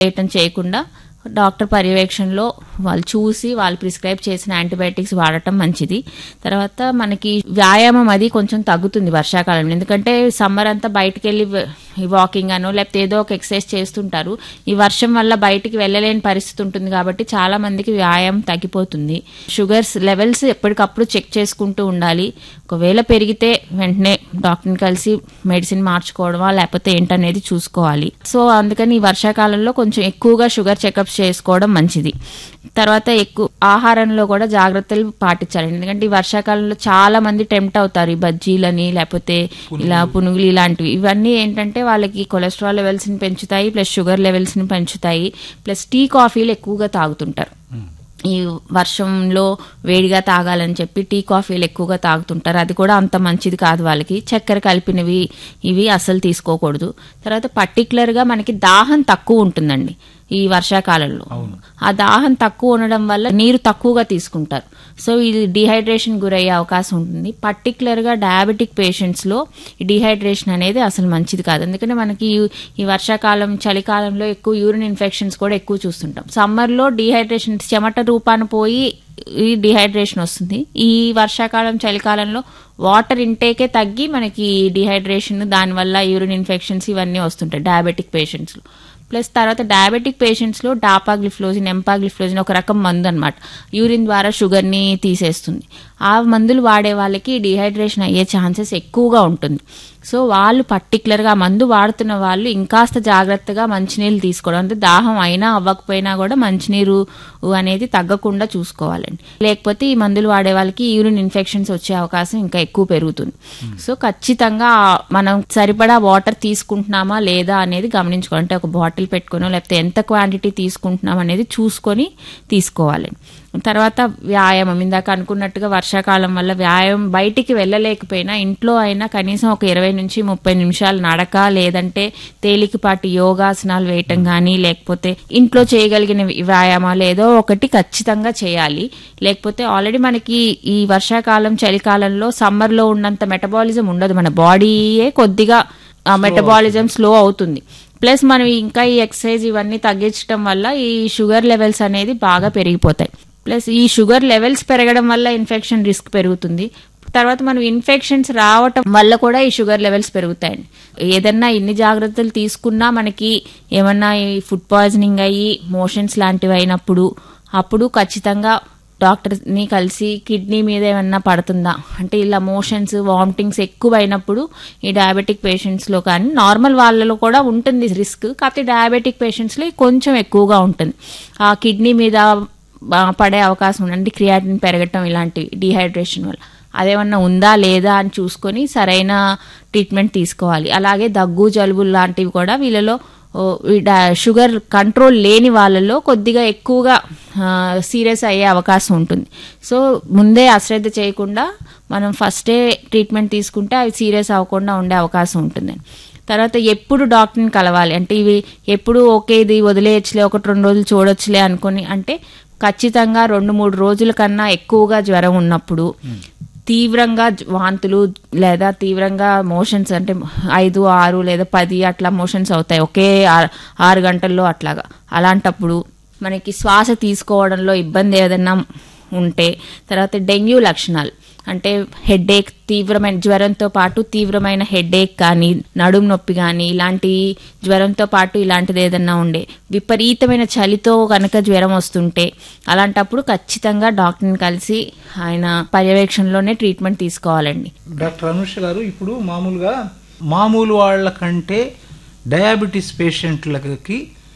చేయటం చేయకుండా డాక్టర్ పర్యవేక్షణలో వాళ్ళు చూసి వాళ్ళు ప్రిస్క్రైబ్ చేసిన యాంటీబయాటిక్స్ వాడటం మంచిది తర్వాత మనకి వ్యాయామం అది కొంచెం తగ్గుతుంది వర్షాకాలంలో ఎందుకంటే సమ్మర్ అంతా బయటకు వెళ్ళి వాకింగ్ అనో లేకపోతే ఏదో ఒక ఎక్సర్సైజ్ చేస్తుంటారు ఈ వర్షం వల్ల బయటికి వెళ్ళలేని పరిస్థితి ఉంటుంది కాబట్టి చాలా మందికి వ్యాయామం తగ్గిపోతుంది షుగర్స్ లెవెల్స్ ఎప్పటికప్పుడు చెక్ చేసుకుంటూ ఉండాలి ఒకవేళ పెరిగితే వెంటనే డాక్టర్ని కలిసి మెడిసిన్ మార్చుకోవడమా లేకపోతే ఏంటనేది చూసుకోవాలి సో అందుకని ఈ వర్షాకాలంలో కొంచెం ఎక్కువగా షుగర్ చెకప్స్ చేసుకోవడం మంచిది తర్వాత ఎక్కువ ఆహారంలో కూడా జాగ్రత్తలు పాటించాలి ఎందుకంటే ఈ వర్షాకాలంలో చాలా మంది టెంప్ట్ అవుతారు ఈ బజ్జీలని లేకపోతే ఇలా పునుగులు ఇలాంటివి ఇవన్నీ ఏంటంటే వాళ్ళకి కొలెస్ట్రాల్ లెవెల్స్ ని పెంచుతాయి ప్లస్ షుగర్ లెవెల్స్ ని పెంచుతాయి ప్లస్ టీ కాఫీలు ఎక్కువగా తాగుతుంటారు ఈ వర్షంలో వేడిగా తాగాలని చెప్పి టీ కాఫీలు ఎక్కువగా తాగుతుంటారు అది కూడా అంత మంచిది కాదు వాళ్ళకి చక్కెర కలిపినవి ఇవి అసలు తీసుకోకూడదు తర్వాత పర్టికులర్ గా మనకి దాహం తక్కువ ఉంటుందండి ఈ వర్షాకాలంలో ఆ దాహం తక్కువ ఉండడం వల్ల నీరు తక్కువగా తీసుకుంటారు సో ఇది డిహైడ్రేషన్ గురయ్యే అవకాశం ఉంటుంది పర్టికులర్ గా డయాబెటిక్ పేషెంట్స్ లో ఈ డిహైడ్రేషన్ అనేది అసలు మంచిది కాదు ఎందుకంటే మనకి ఈ- ఈ వర్షాకాలం చలికాలంలో ఎక్కువ యూరిన్ ఇన్ఫెక్షన్స్ కూడా ఎక్కువ చూస్తుంటాం సమ్మర్ లో డిహైడ్రేషన్ చెమట రూపాన పోయి ఈ డిహైడ్రేషన్ వస్తుంది ఈ వర్షాకాలం చలికాలంలో వాటర్ ఇంటేకే తగ్గి మనకి డిహైడ్రేషన్ దానివల్ల యూరిన్ ఇన్ఫెక్షన్స్ ఇవన్నీ వస్తుంటాయి డయాబెటిక్ పేషెంట్స్ లో ప్లస్ తర్వాత డయాబెటిక్ పేషెంట్స్ లో డాపాగ్లిఫ్లోజిన్ ఎంపాగ్లిఫ్లోజిన్ ఒక రకం మందు అనమాట యూరిన్ ద్వారా షుగర్ ని తీసేస్తుంది ఆ మందులు వాడే వాళ్ళకి డిహైడ్రేషన్ అయ్యే ఛాన్సెస్ ఎక్కువగా ఉంటుంది సో వాళ్ళు పర్టికులర్ గా ఆ మందు వాడుతున్న వాళ్ళు ఇంకాస్త జాగ్రత్తగా మంచినీళ్ళు తీసుకోవడం అంటే దాహం అయినా అవ్వకపోయినా కూడా మంచినీరు అనేది తగ్గకుండా చూసుకోవాలండి లేకపోతే ఈ మందులు వాడే వాళ్ళకి యూరిన్ ఇన్ఫెక్షన్స్ వచ్చే అవకాశం ఇంకా ఎక్కువ పెరుగుతుంది సో ఖచ్చితంగా మనం సరిపడా వాటర్ తీసుకుంటున్నామా లేదా అనేది గమనించుకోవాలి అంటే ఒక బాటిల్ పెట్టుకునో లేకపోతే ఎంత క్వాంటిటీ తీసుకుంటున్నాం అనేది చూసుకొని తీసుకోవాలండి తర్వాత వ్యాయామం ఇందాక అనుకున్నట్టుగా వర్షాకాలం వల్ల వ్యాయామం బయటికి వెళ్ళలేకపోయినా ఇంట్లో అయినా కనీసం ఒక ఇరవై నుంచి ముప్పై నిమిషాలు నడక లేదంటే తేలికపాటి యోగాసనాలు వేయటం కానీ లేకపోతే ఇంట్లో చేయగలిగిన వ్యాయామాలు ఏదో ఒకటి ఖచ్చితంగా చేయాలి లేకపోతే ఆల్రెడీ మనకి ఈ వర్షాకాలం చలికాలంలో సమ్మర్ లో ఉన్నంత మెటబాలిజం ఉండదు మన బాడీయే కొద్దిగా మెటబాలిజం స్లో అవుతుంది ప్లస్ మనం ఇంకా ఈ ఎక్సర్సైజ్ ఇవన్నీ తగ్గించడం వల్ల ఈ షుగర్ లెవెల్స్ అనేది బాగా పెరిగిపోతాయి ప్లస్ ఈ షుగర్ లెవెల్స్ పెరగడం వల్ల ఇన్ఫెక్షన్ రిస్క్ పెరుగుతుంది తర్వాత మనం ఇన్ఫెక్షన్స్ రావటం వల్ల కూడా ఈ షుగర్ లెవెల్స్ పెరుగుతాయండి ఏదన్నా ఇన్ని జాగ్రత్తలు తీసుకున్నా మనకి ఏమన్నా ఈ ఫుడ్ పాయిజనింగ్ అయ్యి మోషన్స్ లాంటివి అయినప్పుడు అప్పుడు ఖచ్చితంగా డాక్టర్ ని కలిసి కిడ్నీ మీద ఏమన్నా పడుతుందా అంటే ఇలా మోషన్స్ వామిటింగ్స్ ఎక్కువ అయినప్పుడు ఈ డయాబెటిక్ పేషెంట్స్ లో కానీ నార్మల్ వాళ్ళలో కూడా ఉంటుంది రిస్క్ కాకపోతే డయాబెటిక్ పేషెంట్స్ లో కొంచెం ఎక్కువగా ఉంటుంది ఆ కిడ్నీ మీద ఆ, పడే అవకాశం ఉంది అంటే క్రియాటిన్ పెరగటం ఇలాంటివి డిహైడ్రేషన్ వల్ల అదేమన్నా ఉందా లేదా అని చూసుకొని సరైన ట్రీట్మెంట్ తీసుకోవాలి అలాగే దగ్గు జలుబు లాంటివి కూడా వీళ్ళలో ఓ, ఈ డా- షుగర్ కంట్రోల్ లేని వాళ్ళలో కొద్దిగా ఎక్కువగా సీరియస్ అయ్యే అవకాశం ఉంటుంది సో ముందే అశ్రద్ధ చేయకుండా మనం ఫస్టే ట్రీట్మెంట్ తీసుకుంటే అవి సీరియస్ అవ్వకుండా ఉండే అవకాశం ఉంటుంది తర్వాత ఎప్పుడు డాక్టర్ని కలవాలి అంటే ఇవి ఎప్పుడు ఓకే ఇది వదిలేయచ్చులే ఒకటి రెండు రోజులు చూడొచ్చులే అనుకొని అంటే ఖచ్చితంగా రెండు మూడు రోజుల కన్నా ఎక్కువగా జ్వరం ఉన్నప్పుడు తీవ్రంగా జ- వాంతులు లేదా తీవ్రంగా మోషన్స్ అంటే ఐదు ఆరు లేదా పది అట్లా మోషన్స్ అవుతాయి ఒకే ఆ- ఆరు గంటల్లో అట్లాగా అలాంటప్పుడు మనకి శ్వాస తీసుకోవడంలో ఇబ్బంది ఏదైనా ఉంటే తర్వాత డెంగ్యూ లక్షణాలు అంటే హెడేక్ తీవ్రమైన జ్వరంతో పాటు తీవ్రమైన హెడేక్ కానీ నడుము నొప్పి కానీ ఇలాంటి జ్వరంతో పాటు ఇలాంటిది ఏదన్నా ఉండే విపరీతమైన చలితో కనుక జ్వరం వస్తుంటే అలాంటప్పుడు ఖచ్చితంగా డాక్టర్ని కలిసి ఆయన పర్యవేక్షణలోనే ట్రీట్మెంట్ తీసుకోవాలండి డాక్టర్ అనుష గారు ఇప్పుడు మామూలుగా మామూలు వాళ్ళ కంటే డయాబెటీస్ పేషెంట్లకి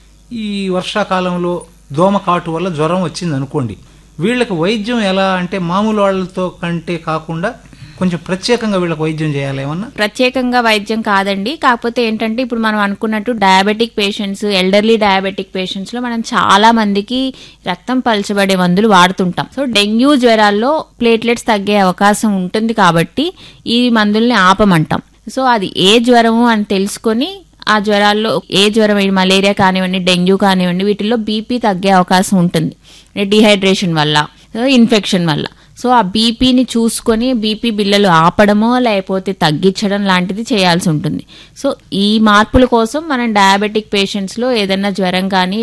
ఈ వర్షాకాలంలో దోమకాటు వల్ల జ్వరం వచ్చింది అనుకోండి వీళ్ళకి వైద్యం ఎలా అంటే మామూలు వాళ్ళతో కంటే కాకుండా కొంచెం ప్రత్యేకంగా వీళ్ళకి వైద్యం చేయాలి ఏమన్నా ప్రత్యేకంగా వైద్యం కాదండి కాకపోతే ఏంటంటే ఇప్పుడు మనం అనుకున్నట్టు diabetic patients elderly diabetic patients లో మనం చాలా మందికి రక్తం పలచబడే మందులు వాడుతుంటాం సో డెంగ్యూ జ్వరాల్లో ప్లేట్లెట్స్ తగ్గే అవకాశం ఉంటుంది కాబట్టి ఈ మందుల్ని ఆపమంటాం సో అది ఏ జ్వరము అని తెలుసుకొని ఆ జ్వరాల్లో ఏ జ్వరం ఈ మలేరియా కానివ్వండి డెంగ్యూ కానివ్వండి వీటిల్లో బీపీ తగ్గే అవకాశం ఉంటుంది డిహైడ్రేషన్ వల్ల ఇన్ఫెక్షన్ వల్ల సో ఆ బీపీని చూసుకొని బీపీ బిల్లలు ఆపడమో లేకపోతే తగ్గించడం లాంటిది చేయాల్సి ఉంటుంది సో ఈ మార్పుల కోసం మనం డయాబెటిక్ పేషెంట్స్లో ఏదైనా జ్వరం కానీ